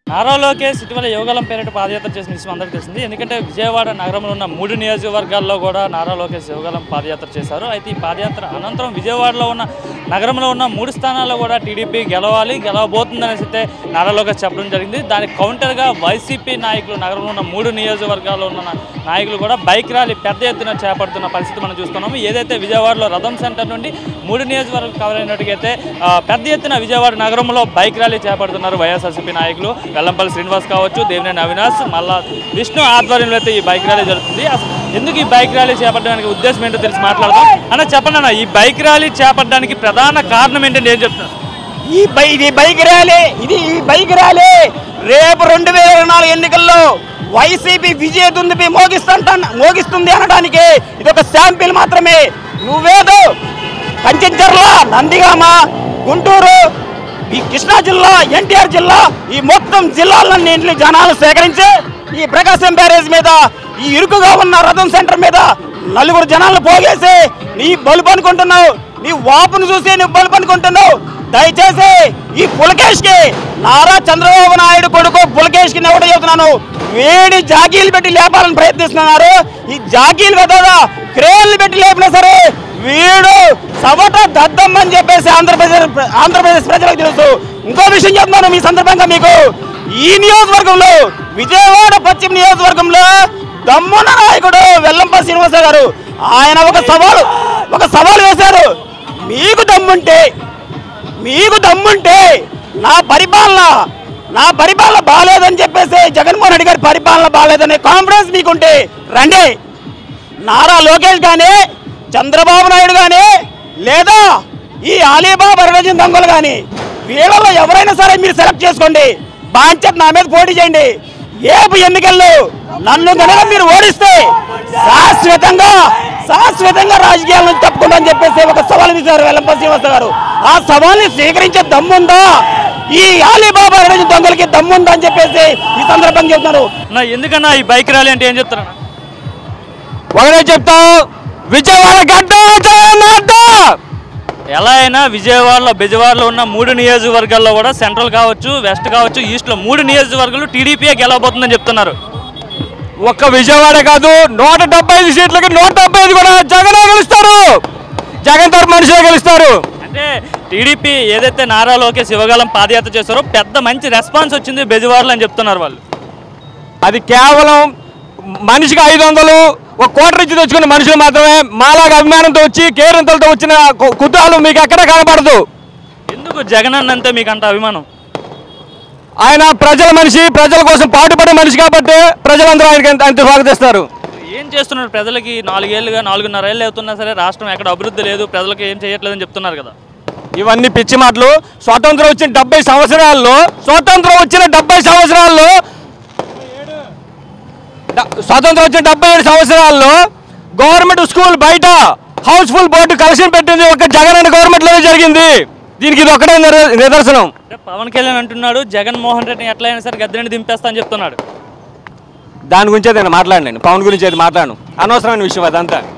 నారా లోకేష్ ఇటీవల యోగాలం పేరిట పాదయాత్ర చేసిన విషయం అందరికీ తెలిసింది ఎందుకంటే విజయవాడ నగరంలో ఉన్న మూడు నియోజకవర్గాల్లో కూడా నారా లోకేష్ యోగాలం పాదయాత్ర చేశారు అయితే ఈ పాదయాత్ర అనంతరం విజయవాడలో ఉన్న నగరంలో ఉన్న మూడు స్థానాల్లో కూడా టీడీపీ గెలవాలి గెలవబోతుందనేసి అయితే నారా లోకేష్ చెప్పడం జరిగింది దానికి కౌంటర్గా వైసీపీ నాయకులు నగరంలో ఉన్న మూడు నియోజకవర్గాల్లో ఉన్న నా- నాయకులు కూడా బైక్ ర్యాలీ పెద్ద ఎత్తున చేపడుతున్న పరిస్థితి మనం చూస్తున్నాము ఏదైతే విజయవాడలో రథం సెంటర్ నుండి మూడు నియోజకవర్గం కవర్ అయినట్టుగైతే ఆ, పెద్ద ఎత్తున విజయవాడ నగరంలో బైక్ ర్యాలీ చేపడుతున్నారు వైఎస్ఆర్సీపీ నాయకులు వెల్లంపల్లి శ్రీనివాస్ కావచ్చు దేవినేని అవినాష్ మళ్ళా విష్ణు ఆధ్వర్యంలో అయితే ఈ బైక్ ర్యాలీ జరుగుతుంది అసలు ఎందుకు ఈ బైక్ ర్యాలీ చేపట్టడానికి ఉద్దేశం ఏంటో తెలిసి మాట్లాడదాం అన్న చెప్పండి అన్న ఈ బైక్ ర్యాలీ చేపట్టడానికి ప్రధాన కారణం ఏంటంటే ఏం చెప్తున్నారు ఈ బై ఇది బైక్ ర్యాలీ ఇది ఈ బైక్ ర్యాలీ రేపు రెండు వేల ఇరవై నాలుగు ఎన్నికల్లో వైసీపీ విజయ దుందుపి మోగిస్తుంట మోగిస్తుంది అనడానికి ఇది ఒక శాంపిల్ మాత్రమే నువ్వేదో కంచెంచర్ల నందిగామ గుంటూరు ఈ కృష్ణా జిల్లా ఎన్టీఆర్ జిల్లా ఈ మొత్తం జిల్లాలన్నింటినీ జనాలు సేకరించి ఈ ప్రకాశం బ్యారేజ్ మీద ఈ ఇరుకుగా ఉన్న రథం సెంటర్ మీద నలుగురు జనాలను పోగేసి నీ బలుపు అనుకుంటున్నావు నీ వాపును చూసి నువ్వు బలుపు అనుకుంటున్నావు దయచేసి ఈ పులకేష్ కి నారా చంద్రబాబు నాయుడు కొడుకు పులకేష్ కి ఎవడో చెబుతున్నాను వేడి జాకీలు పెట్టి లేపాలని ప్రయత్నిస్తున్నారు ఈ జాకీలు కదా క్రేన్లు పెట్టి లేపినా సరే వీడు సవట దద్దమ్మని చెప్పేసి ఆంధ్రప్రదేశ్ ఆంధ్రప్రదేశ్ ప్రజలకు తెలుసు ఇంకో విషయం చెప్తున్నాను మీ సందర్భంగా మీకు ఈ నియోజకవర్గంలో విజయవాడ పశ్చిమ నియోజకవర్గంలో దమ్మున నాయకుడు వెల్లంపల్లి శ్రీనివాస గారు ఆయన ఒక సవాలు ఒక సవాలు వేశారు మీకు దమ్ముంటే మీకు దమ్ముంటే నా పరిపాలన నా పరిపాలన బాగాలేదని చెప్పేసి జగన్మోహన్ రెడ్డి గారి పరిపాలన బాగాలేదనే కాన్ఫిడెన్స్ మీకుంటే రండి నారా లోకేష్ కానీ చంద్రబాబు నాయుడు కానీ లేదా ఈ అలీబాబా రిలీజన్ దొంగలు కానీ వీళ్ళలో ఎవరైనా సరే మీరు సెలెక్ట్ చేసుకోండి బాంచర్ నా మీద పోటీ చేయండి ఏపు ఎన్నికల్లో నన్ను కనుక మీరు ఓడిస్తే శాశ్వతంగా శాశ్వతంగా రాజకీయాల నుంచి తప్పుకుంటా అని చెప్పేసి ఒక సవాల్ విసిరారు వెల్లంపల్లి శ్రీనివాస గారు ఆ సవాల్ని స్వీకరించే దమ్ముందా ఈ అలీబాబా రిలీజన్ దొంగలకి దమ్ముందా అని చెప్పేసి ఈ సందర్భంగా చెప్తున్నారు అన్న ఎందుకన్నా ఈ బైక్ ర్యాలీ అంటే ఏం చెప్తారు అన్న? ఒకటే చెప్తాం విజయవాడ గడ్డ జగన్నాథ ఎలా అయినా విజయవాడలో బెజవాడలో ఉన్న మూడు నియోజకవర్గాల్లో కూడా సెంట్రల్ కావచ్చు వెస్ట్ కావచ్చు ఈస్ట్లో మూడు నియోజకవర్గాలు టీడీపీయే గెలవబోతుందని చెప్తున్నారు ఒక్క విజయవాడ కాదు నూట డెబ్బై ఐదు సీట్లకి నూట డెబ్బై ఐదు కూడా జగనే గెలుస్తారు జగన్ తరపు మనుషులే గెలుస్తారు అంటే టీడీపీ ఏదైతే నారా లోకేష్ శివగాలం పాదయాత్ర చేస్తారో పెద్ద మంచి రెస్పాన్స్ వచ్చింది బెజవాడలో అని చెప్తున్నారు వాళ్ళు అది కేవలం మనిషికి ఐదు వందలు ఒక కోటర్ ఇచ్చి తెచ్చుకున్న మనుషులు మాత్రమే మాలాగా అభిమానంతో వచ్చి కేరింతలతో వచ్చిన కు- కుతూహలం మీకు ఎక్కడ కనబడదు ఎందుకు జగన్ అన్నంతే మీకు అంత అభిమానం ఆయన ప్రజల మనిషి ప్రజల కోసం పాటుపడే మనిషి కాబట్టి ప్రజలందరూ ఆయనకి అంత- అంత స్వాగతిస్తారు ఏం చేస్తున్నారు ప్రజలకి నాలుగేళ్లుగా నాలుగున్నర ఏళ్ళు అవుతున్నా సరే రాష్ట్రం ఎక్కడ అభివృద్ధి లేదు ప్రజలకు ఏం చేయట్లేదని చెప్తున్నారు కదా ఇవన్నీ పిచ్చి మాటలు స్వాతంత్రం వచ్చిన డెబ్బై సంవత్సరాల్లో స్వాతంత్రం వచ్చిన డెబ్బై సంవత్సరాల్లో డ- స్వాతంత్రం వచ్చిన డెబ్బై ఏడు సంవత్సరాల్లో గవర్నమెంట్ స్కూల్ బయట హౌస్ఫుల్ బోర్డు కలెక్షన్ పెట్టింది ఒక జగన్ అనే గవర్నమెంట్లోనే జరిగింది దీనికి ఇది ఒకటే నిర- నిదర్శనం అంటే పవన్ కళ్యాణ్ అంటున్నాడు జగన్మోహన్ రెడ్డిని ఎట్లయినా సరే గద్దెని దింపేస్తా అని చెప్తున్నాడు దాని గురించి నేను మాట్లాడినాను పవన్ గురించి అది మాట్లాడను అనవసరమైన విషయం అదంతా